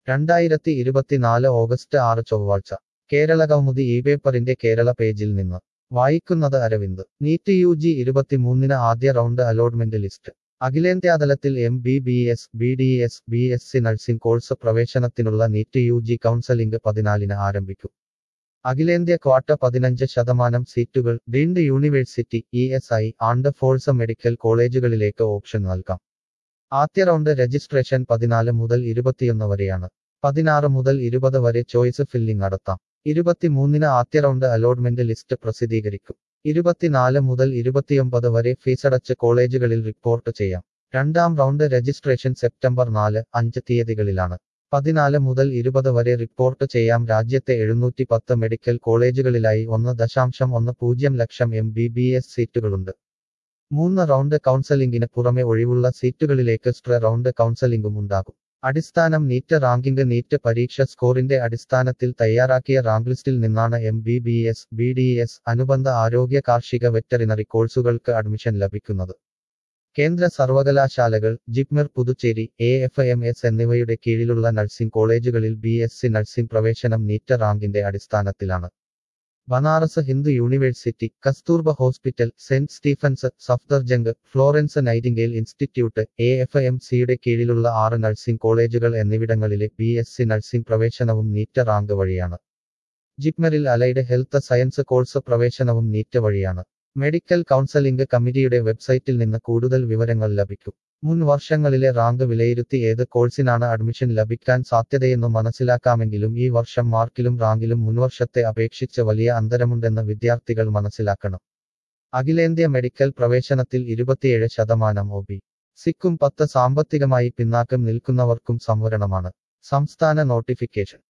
രണ്ടായിരത്തി ഇരുപത്തിനാല് ഓഗസ്റ്റ് ആറ് ചൊവ്വാഴ്ച കേരള കൗമുദി ഈ പേപ്പറിന്റെ കേരള പേജിൽ നിന്ന് വായിക്കുന്നത് അരവിന്ദ് നീറ്റ് യു ജി ഇരുപത്തിമൂന്നിന് ആദ്യ റൗണ്ട് അലോട്ട്മെന്റ് ലിസ്റ്റ് അഖിലേന്ത്യാതലത്തിൽ M B B S B D S B S C nursing course പ്രവേശനത്തിനുള്ള നീറ്റ് യു ജി കൗൺസലിംഗ് പതിനാലിന് ആരംഭിക്കും അഖിലേന്ത്യ ക്വാട്ട പതിനഞ്ച് ശതമാനം സീറ്റുകൾ deemed university E S I and force medical കോളേജുകളിലേക്ക് ഓപ്ഷൻ നൽകാം ആദ്യ റൗണ്ട് രജിസ്ട്രേഷൻ പതിനാല് മുതൽ ഇരുപത്തിയൊന്ന് വരെയാണ് പതിനാറ് മുതൽ ഇരുപത് വരെ ചോയ്സ് ഫില്ലിംഗ് നടത്താം ഇരുപത്തിമൂന്നിന് ആദ്യ റൗണ്ട് അലോട്ട്മെന്റ് ലിസ്റ്റ് പ്രസിദ്ധീകരിക്കും ഇരുപത്തിനാല് മുതൽ ഇരുപത്തിയൊമ്പത് വരെ ഫീസടച്ച് കോളേജുകളിൽ റിപ്പോർട്ട് ചെയ്യാം രണ്ടാം റൗണ്ട് രജിസ്ട്രേഷൻ സെപ്റ്റംബർ നാല് അഞ്ച് തീയതികളിലാണ് പതിനാല് മുതൽ ഇരുപത് വരെ റിപ്പോർട്ട് ചെയ്യാം രാജ്യത്തെ എഴുന്നൂറ്റി പത്ത് മെഡിക്കൽ കോളേജുകളിലായി ഒന്ന് ദശാംശം ഒന്ന് പൂജ്യം lakh M B B S സീറ്റുകളുണ്ട് മൂന്ന് റൗണ്ട് കൗൺസലിംഗിന് പുറമെ ഒഴിവുള്ള സീറ്റുകളിലേക്ക് സ്ട്ര റൗണ്ട് കൗൺസലിംഗും ഉണ്ടാകും അടിസ്ഥാനം നീറ്റ് റാങ്കിംഗ് നീറ്റ് പരീക്ഷ സ്കോറിന്റെ അടിസ്ഥാനത്തിൽ തയ്യാറാക്കിയ റാങ്ക് ലിസ്റ്റിൽ നിന്നാണ് M B B S B D S അനുബന്ധ ആരോഗ്യ കാർഷിക വെറ്ററിനറി കോഴ്സുകൾക്ക് അഡ്മിഷൻ ലഭിക്കുന്നത് കേന്ദ്ര സർവകലാശാലകൾ JIPMER Puducherry A F M S എന്നിവയുടെ കീഴിലുള്ള നഴ്സിംഗ് കോളേജുകളിൽ ബി എസ് സി നഴ്സിംഗ് പ്രവേശനം നീറ്റ് റാങ്കിന്റെ അടിസ്ഥാനത്തിലാണ് Banaras Hindu university Kasturba hospital Saint Stephen's Safdarjung Florence Nightingale institute A F M സിയുടെ കീഴിലുള്ള ആറ് നഴ്സിംഗ് കോളേജുകൾ എന്നിവിടങ്ങളിലെ ബി എസ് സി നഴ്സിംഗ് പ്രവേശനവും നീറ്റ് റാങ്ക് വഴിയാണ് ജിപ്മറിൽ അലൈഡ് ഹെൽത്ത് സയൻസ് കോഴ്സ് പ്രവേശനവും നീറ്റ് വഴിയാണ് മെഡിക്കൽ കൗൺസലിംഗ് കമ്മിറ്റിയുടെ വെബ്സൈറ്റിൽ നിന്ന് കൂടുതൽ വിവരങ്ങൾ ലഭിക്കും മുൻ വർഷങ്ങളിലെ റാങ്ക് വിലയിരുത്തി ഏത് കോഴ്സിനാണ് അഡ്മിഷൻ ലഭിക്കാൻ സാധ്യതയെന്ന് മനസ്സിലാക്കാമെങ്കിലും ഈ വർഷം മാർക്കിലും റാങ്കിലും മുൻവർഷത്തെ അപേക്ഷിച്ച് വലിയ അന്തരമുണ്ടെന്ന് വിദ്യാർത്ഥികൾ മനസ്സിലാക്കണം അഖിലേന്ത്യ മെഡിക്കൽ പ്രവേശനത്തിൽ ഇരുപത്തിയേഴ് ശതമാനം ഒ ബി സിക്കും പത്ത് സാമ്പത്തികമായി പിന്നാക്കം നിൽക്കുന്നവർക്കും സംവരണമാണ് സംസ്ഥാന നോട്ടിഫിക്കേഷൻ